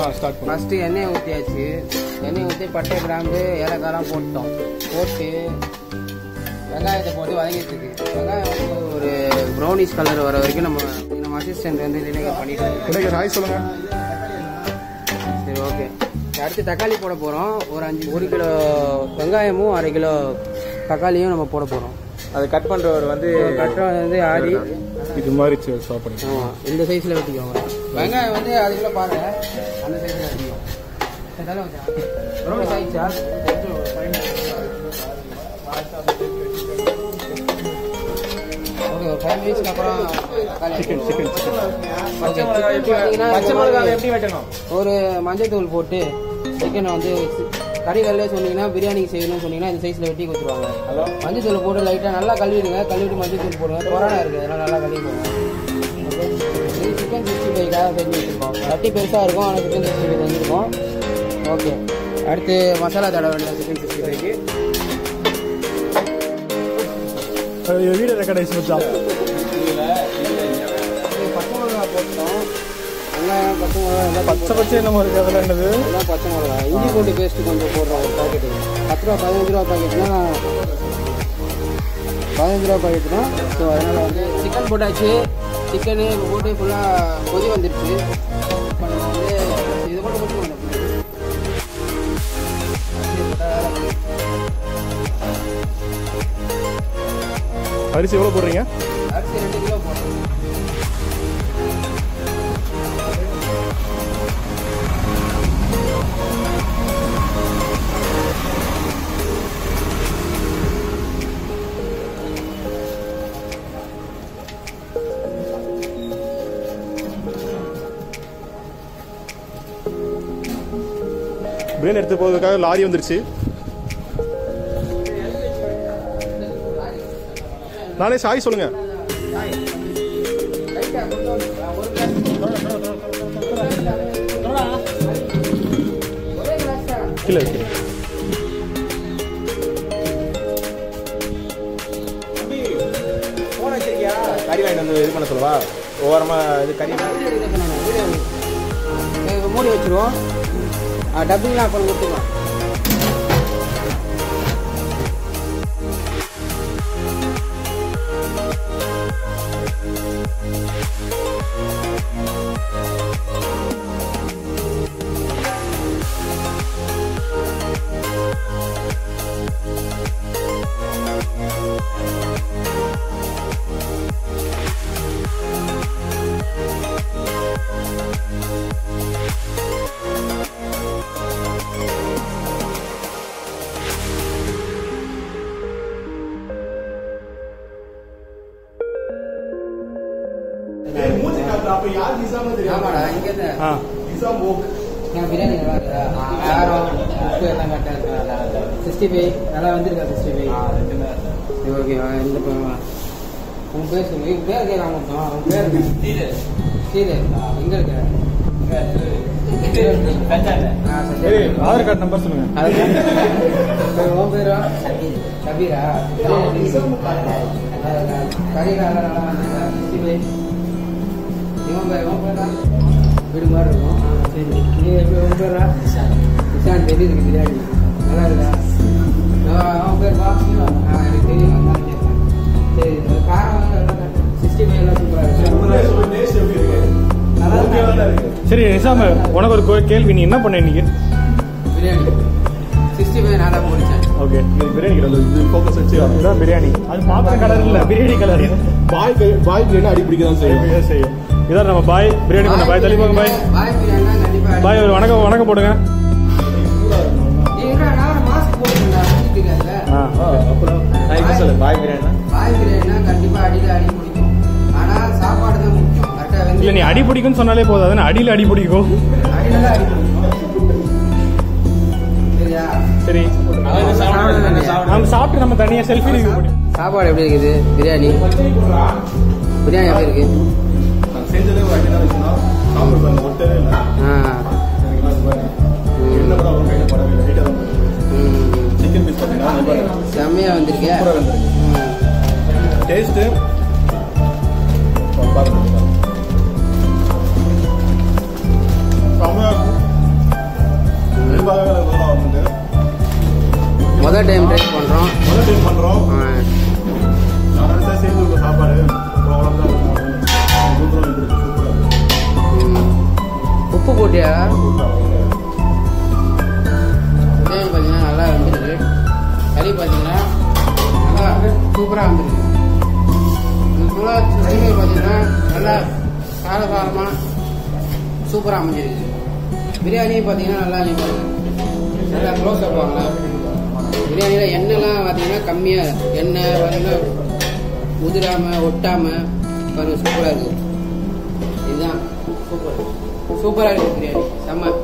Start பண்ணுங்க first எண்ணெயை ஊற்றியாச்சு எண்ணெய் ஊற்றி பட்டை கிராம்பு ஏலக்காய்லாம் போட்டோம் போட்டு வெங்காயத்தை போட்டு வதங்கிட்டு இருக்கு வெங்காயம் வந்து ஒரு ப்ரௌனிஷ் கலர் வர வரைக்கும் நம்ம நம்ம அசிஸ்டன்ட் வந்து வினைகர் பண்ணிட்டு இருக்கு. விநாயகர் ஹாய் சொல்லுங்க சரி ஓகே அடுத்து தக்காளி போட போகிறோம் ஒரு அஞ்சு ஒரு கிலோ வெங்காயமும் அரை கிலோ தக்காளியும் நம்ம போட போகிறோம் அது கட் பண்றவர் வந்து கட்டுறது வந்து ஆடி இது மாதிரி ஸ்டாப் பண்ணுங்க ஆமாம் இந்த சைஸில் வெட்டிக்கோங்க வெங்காயம் வந்து அது கிலோ பாருங்க அந்த சைஸில் வெட்டிக்கோங்க சரி, தலை வச்சா ப்ரௌனிஷ் ஆயிடுச்சா ஓகே ஒரு ஃபைவ் மினிட்ஸ்க்கு அப்புறம் தக்காளி சிக்கன் சிக்கன் சிக்கன் பச்சை மிளகாய் எப்படி வெட்டீங்கன்னா பச்சை மிளகாவை எப்படி வெட்டணும் ஒரு மஞ்சள் தூள் போட்டு சிக்கனை வந்து கறிகளில் சொன்னீங்கன்னா பிரியாணிக்கு செய்யணும்னு சொன்னீங்கன்னா இந்த சைஸில் வெட்டி கொடுத்துருவாங்க ஹலோ மஞ்சள் தூள் போட்டு லைட்டாக நல்லா கழுவிடுங்க கழுவிட்டு மஞ்சள் தூள் போடுங்க கொரோனா இருக்குது அதெல்லாம் நல்லா கழுவிடுங்க இது சிக்கன் சிக்ஸ்டி ஃபைவ்க்காக செஞ்சு வச்சுருக்கோம் சட்டி பெருசாக இருக்கும் ஆனால் சிக்கன் சிக்ஸ்டி ஃபைவ் செஞ்சுருக்கோம் ஓகே அடுத்து மசாலா தடவை வேண்டிய சிக்கன் சிக்ஸ்டி ஃபைவ்க்கு வீடியோ ரெக்கார்டைஸ் வச்சா பச்சை மிளகா போட்டோம் வெங்காயம் பச்சை மிளகா எல்லாம் பச்சை பச்சை என்னமோ இருக்கு அதெல்லாம் என்னது எல்லாம் பச்சை மிளகா இஞ்சி பூண்டு பேஸ்ட் கொஞ்சம் போடுறோம் ஒரு பாக்கெட்டு பத்து ரூபா பதினஞ்சு ரூபா பாக்கெட்னா பதினஞ்சு ரூபா பாக்கெட்னா ஸோ அதனால் வந்து சிக்கன் போட்டாச்சு சிக்கனு இப்போ போட்டு ஃபுல்லாக கொதி வந்துடுச்சு இப்போ நம்ம வந்து இது மட்டும் மட்டும் வேணும் அரிசி எவ்வளோ போடுறீங்க அரிசி ரெண்டு கிலோ போடுறோம் பிரியாணி எடுத்து போகிறதுக்காக லாரி வந்துருச்சு நானே சாய் சொல்லுங்க இல்லை இல்லை போன் வச்சிருக்கியா கறி வாங்கிட்டு வந்து இது பண்ண சொல்லவா ஓரமா இது கறி இப்போ மூடி வச்சுருவோம் டப்பிங்லாம் அப்புறம் கொடுத்துக்கலாம் ஆமாடா இங்கே ஆ நான் பிரியாணி நல்லா இருக்கா காரம் உப்பு எல்லாம் கரெக்டாக இருக்கா சிக்ஸ்டி ஃபைவ் நல்லா வந்திருக்கா சிக்ஸ்டி ஃபைவ் ஓகே இந்த ப- உன் பேர் சொல்லு உன் பேர் கேட்க மாட்டோம் உன் பேர் என்ன? சீரு எங்க இருக்க ஆ, சரி சரி. ஆதார் கார்டு நம்பர் சொல்லுங்க அது சரி, உன் பேரா கபீரா கரீரா நல்லா வந்திருக்கா சிக்ஸ்டி ஃபைவ் இவன் பேர் இவன் பேரா வீடு மாதிரி இருக்கும் ஆ, சரி நீ எப்படி உன் பேரா நிஷாந்த் எப்படி இருக்கு பிரியாணி நல்லா இருக்கா ஆ, அவன் பேர் வா ஆ எனக்கு தெரியும் அதனால கேட்டேன் சரி இந்த காரம் வந்து சிக்ஸ்டி ஃபைவ் எல்லாம் சூப்பராக இருக்கு நல்லா இருக்கா சரி நிசாம உனக்கு ஒரு கோ- கேள்வி நீ என்ன பண்ண இன்னைக்கு பிரியாணி சிக்ஸ்டி ஃபைவ் நான் தான் முடித்தேன் ஓகே பிரியாணி கடை இது ஃபோக்கஸ் வச்சு அதுதான் பிரியாணி அது பாத்திரம் கலர் இல்ல பிரியாணி கலர் பாய் கை- பாய் பிரியாணி அடி பிடிக்க தான் செய்யும் செய்யும் இதான் நம்ம பாய் பிரியாணி பண்ண பாய் தள்ளி போங்க பாய் பாய் பிரியாணி கண்டிப்பாக பாய் ஒரு வணக்கம் வணக்கம் போடுங்க ஏன்னா நான் மாஸ்க் போட்டுருந்தேன் தெரியாதுல்ல ஆ அப்புறம் நான் இப்ப சொல்லு பாய் பிரியாணி பாய் பிரியாணினா கண்டிப்பா அடியில அடி பிடிக்கும் ஆனா சாப்பாடு தான் முக்கியம் கரெக்டா வந்து இல்ல நீ அடி பிடிக்கும்னு சொன்னாலே போதும் அதானே அடியில அடி பிடிக்கும் அடியில தான் அடி பிடிக்கும் சரியா சரி நம்ம சாப்பிட்டு நம்ம தனியா செல்ஃபி பண்ணி சாப்பாடு எப்படி இருக்குது பிரியாணி பிரியாணி எப்படி இருக்கு நான் செஞ்சதே ஒரு அடி தான் வச்சுனா சாப்பிட்டு பாருங்க ஒட்டவே இல்லை ஆ சரிங்களா இது பாருங்க என்ன கூட அவங்க கையில் படவே இல்லை நீட்டாக தான் ம். சிக்கன் பீஸ் பார்த்தீங்கன்னா இது பாருங்க செம்மையா வந்திருக்கே சூப்பராக வந்துருக்கு ம். டேஸ்ட்டு பாருங்க செம்மையாக இருக்கும் முதல் டைம் ட்ரை பண்ணுறோம் முதல் டைம் பண்ணுறோம் நான் நினைச்சா சேர்ந்து உள்ள சாப்பாடு ப்ராப்ளம் தான் இருக்கும் சூப்பராக இருக்கு சூப்பராக உப்பு போட்டியா இருக்கு பிரியாணி பார்த்தீங்கன்னா நல்லா வந்துருக்கு கறி பார்த்தீங்கன்னா நல்லா சூப்பராக வந்துருக்கு இது ஃபுல்லாக சிக்கன் பார்த்தீங்கன்னா நல்லா கார காரமாக சூப்பராக அமைஞ்சிருக்கு பிரியாணி பார்த்தீங்கன்னா நல்லா நீங்கள் நல்லா க்ளோஸ் அப் பிரியாணியில் எண்ணெய்லாம் பார்த்தீங்கன்னா கம்மியாக எண்ணெய் பார்த்தீங்கன்னா உதிராமல் ஒட்டாமல் பாருங்க சூப்பராக இருக்குது இதுதான் சூப்பர் சூப்பராக இருக்குது பிரியாணி செம்ம